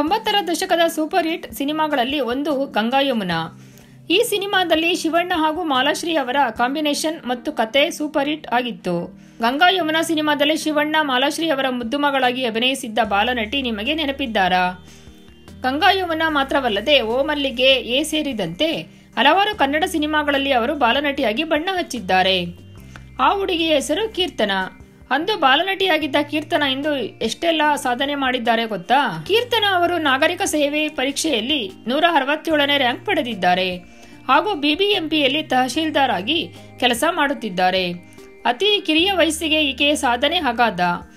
ತೊಂಬತ್ತರ ದಶಕದ super hit ಸಿನಿಮಾಗಳಲ್ಲಿ ಒಂದು ಗಂಗಾ ಯಮುನಾ ಈ ಸಿನಿಮಾದಲ್ಲಿ ಶಿವಣ್ಣ ಹಾಗೂ ಮಾಲಾಶ್ರೀ ಅವರ ಕಾಂಬಿನೇಷನ್ ಮತ್ತು ಕತೆ ಸೂಪರ್ ಹಿಟ್ ಆಗಿತ್ತು ಗಂಗಾ ಯಮುನಾ ಸಿನಿಮಾದಲ್ಲಿ ಶಿವಣ್ಣ ಮಾಲಾಶ್ರೀ ಅವರ ಮುದ್ದು ಮಗಳಾಗಿ ಅಭಿನಯಿಸಿದ್ದ ಬಾಲನಟಿ ನಿಮಗೆ ನೆನಪಿದ್ದಾರಾ ಗಂಗಾ ಯಮುನಾ ಮಾತ್ರವಲ್ಲದೆ ಓ ಮಲ್ಲಿಗೆ ಎ ಸೇರಿದಂತೆ ಹಲವಾರು ಕನ್ನಡ ಸಿನಿಮಾಗಳಲ್ಲಿ ಅವರು ಬಾಲನಟಿಯಾಗಿ ಬಣ್ಣ ಹಚ್ಚಿದ್ದಾರೆ ಆ ಹುಡುಗಿಯ ಹೆಸರು ಕೀರ್ತನ ಅಂದು ಬಾಲನಟಿಯಾಗಿದ್ದ ಕೀರ್ತನ ಇಂದು ಎಷ್ಟೆಲ್ಲ ಸಾಧನೆ ಮಾಡಿದ್ದಾರೆ ಗೊತ್ತಾ ಕೀರ್ತನ ಅವರು ನಾಗರಿಕ ಸೇವೆ ಪರೀಕ್ಷೆಯಲ್ಲಿ ನೂರ ಅರವತ್ತೇಳನೇ ರ್ಯಾಂಕ್ ಪಡೆದಿದ್ದಾರೆ ಹಾಗೂ ಬಿಬಿಎಂಪಿಯಲ್ಲಿ ತಹಶೀಲ್ದಾರ್ ಆಗಿ ಕೆಲಸ ಮಾಡುತ್ತಿದ್ದಾರೆ ಅತಿ ಕಿರಿಯ ವಯಸ್ಸಿಗೆ ಈಕೆಯ ಸಾಧನೆ ಅಗಾಧ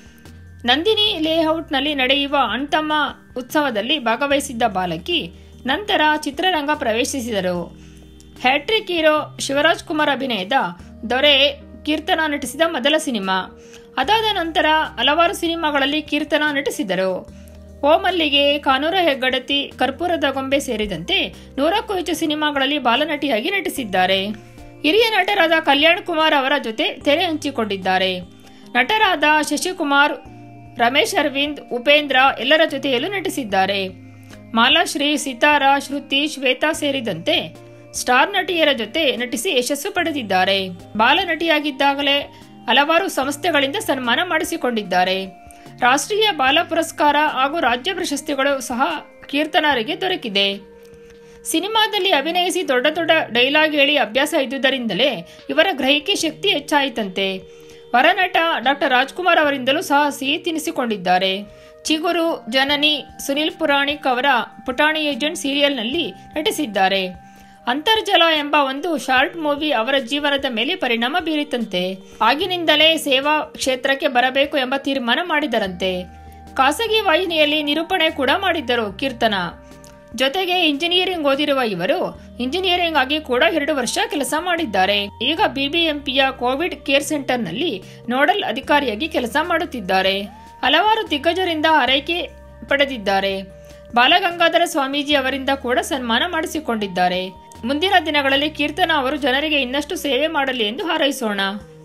ನಂದಿನಿ ಲೇಔಟ್ನಲ್ಲಿ ನಡೆಯುವ ಅಣ್ತಮ್ಮ ಉತ್ಸವದಲ್ಲಿ ಭಾಗವಹಿಸಿದ್ದ ಬಾಲಕಿ ನಂತರ ಚಿತ್ರರಂಗ ಪ್ರವೇಶಿಸಿದರು ಹ್ಯಾಟ್ರಿಕ್ ಹೀರೋ ಶಿವರಾಜ್ ಕುಮಾರ್ ಅಭಿನಯದ ದೊರೆ ಕೀರ್ತನ ನಟಿಸಿದ ಮೊದಲ ಸಿನಿಮಾ ಅದಾದ ನಂತರ ಹಲವಾರು ಸಿನಿಮಾಗಳಲ್ಲಿ ಕೀರ್ತನ ನಟಿಸಿದರು ಓ ಮಲ್ಲಿಗೆ ಕಾನೂರ ಹೆಗ್ಗಡತಿ ಕರ್ಪೂರದ ಗೊಂಬೆ ಸೇರಿದಂತೆ ನೂರಕ್ಕೂ ಹೆಚ್ಚು ಸಿನಿಮಾಗಳಲ್ಲಿ ಬಾಲನಟಿಯಾಗಿ ನಟಿಸಿದ್ದಾರೆ ಹಿರಿಯ ನಟರಾದ ಕಲ್ಯಾಣ್ ಕುಮಾರ್ ಅವರ ಜೊತೆ ತೆರೆ ಹಂಚಿಕೊಂಡಿದ್ದಾರೆ ನಟರಾದ ಶಶಿಕುಮಾರ್ ರಮೇಶ್ ಅರವಿಂದ್ ಉಪೇಂದ್ರ ಎಲ್ಲರ ಜೊತೆಯಲ್ಲೂ ನಟಿಸಿದ್ದಾರೆ ಮಾಲಾಶ್ರೀ ಸಿತಾರಾ ಶ್ರುತಿ ಶ್ವೇತಾ ಸೇರಿದಂತೆ ಸ್ಟಾರ್ ನಟಿಯರ ಜೊತೆ ನಟಿಸಿ ಯಶಸ್ಸು ಪಡೆದಿದ್ದಾರೆ ಬಾಲನಟಿಯಾಗಿದ್ದಾಗಲೇ ಹಲವಾರು ಸಂಸ್ಥೆಗಳಿಂದ ಸನ್ಮಾನ ಮಾಡಿಸಿಕೊಂಡಿದ್ದಾರೆ ರಾಷ್ಟ್ರೀಯ ಬಾಲ ಪುರಸ್ಕಾರ ಹಾಗೂ ರಾಜ್ಯ ಪ್ರಶಸ್ತಿಗಳು ಸಹ ಕೀರ್ತನರಿಗೆ ದೊರಕಿದೆ ಸಿನಿಮಾದಲ್ಲಿ ಅಭಿನಯಿಸಿ ದೊಡ್ಡ ದೊಡ್ಡ ಡೈಲಾಗ್ ಹೇಳಿ ಅಭ್ಯಾಸ ಇದ್ದುದರಿಂದಲೇ ಇವರ ಗ್ರಹಿಕೆ ಶಕ್ತಿ ಹೆಚ್ಚಾಯಿತಂತೆ ವರನಟ ಡಾಕ್ಟರ್ ರಾಜ್ಕುಮಾರ್ ಅವರಿಂದಲೂ ಸಹ ಸಿಹಿ ತಿನಿಸಿಕೊಂಡಿದ್ದಾರೆ ಚಿಗುರು ಜನನಿ ಸುನಿಲ್ ಪುರಾಣಿಕ್ ಅವರ ಪುಟಾಣಿ ಏಜೆಂಟ್ ಸೀರಿಯಲ್ನಲ್ಲಿ ನಟಿಸಿದ್ದಾರೆ ಅಂತರ್ಜಲ ಎಂಬ ಒಂದು ಶಾರ್ಟ್ ಮೂವಿ ಅವರ ಜೀವನದ ಮೇಲೆ ಪರಿಣಾಮ ಬೀರಿತಂತೆ ಆಗಿನಿಂದಲೇ ಸೇವಾ ಕ್ಷೇತ್ರಕ್ಕೆ ಬರಬೇಕು ಎಂಬ ತೀರ್ಮಾನ ಮಾಡಿದರಂತೆ ಖಾಸಗಿ ವಾಹಿನಿಯಲ್ಲಿ ನಿರೂಪಣೆ ಕೂಡ ಮಾಡಿದ್ದರು ಕೀರ್ತನ ಜೊತೆಗೆ ಇಂಜಿನಿಯರಿಂಗ್ ಓದಿರುವ ಇವರು ಇಂಜಿನಿಯರಿಂಗ್ ಆಗಿ ಕೂಡ ಎರಡು ವರ್ಷ ಕೆಲಸ ಮಾಡಿದ್ದಾರೆ ಈಗ ಬಿಬಿಎಂಪಿಯ ಕೋವಿಡ್ ಕೇರ್ ಸೆಂಟರ್ನಲ್ಲಿ ನೋಡಲ್ ಅಧಿಕಾರಿಯಾಗಿ ಕೆಲಸ ಮಾಡುತ್ತಿದ್ದಾರೆ ಹಲವಾರು ದಿಗ್ಗಜರಿಂದ ಆರೈಕೆ ಪಡೆದಿದ್ದಾರೆ ಬಾಲಗಂಗಾಧರ ಸ್ವಾಮೀಜಿ ಅವರಿಂದ ಕೂಡ ಸನ್ಮಾನ ಮಾಡಿಸಿಕೊಂಡಿದ್ದಾರೆ ಮುಂದಿನ ದಿನಗಳಲ್ಲಿ ಕೀರ್ತನ ಅವರು ಜನರಿಗೆ ಇನ್ನಷ್ಟು ಸೇವೆ ಮಾಡಲಿ ಎಂದು ಹಾರೈಸೋಣ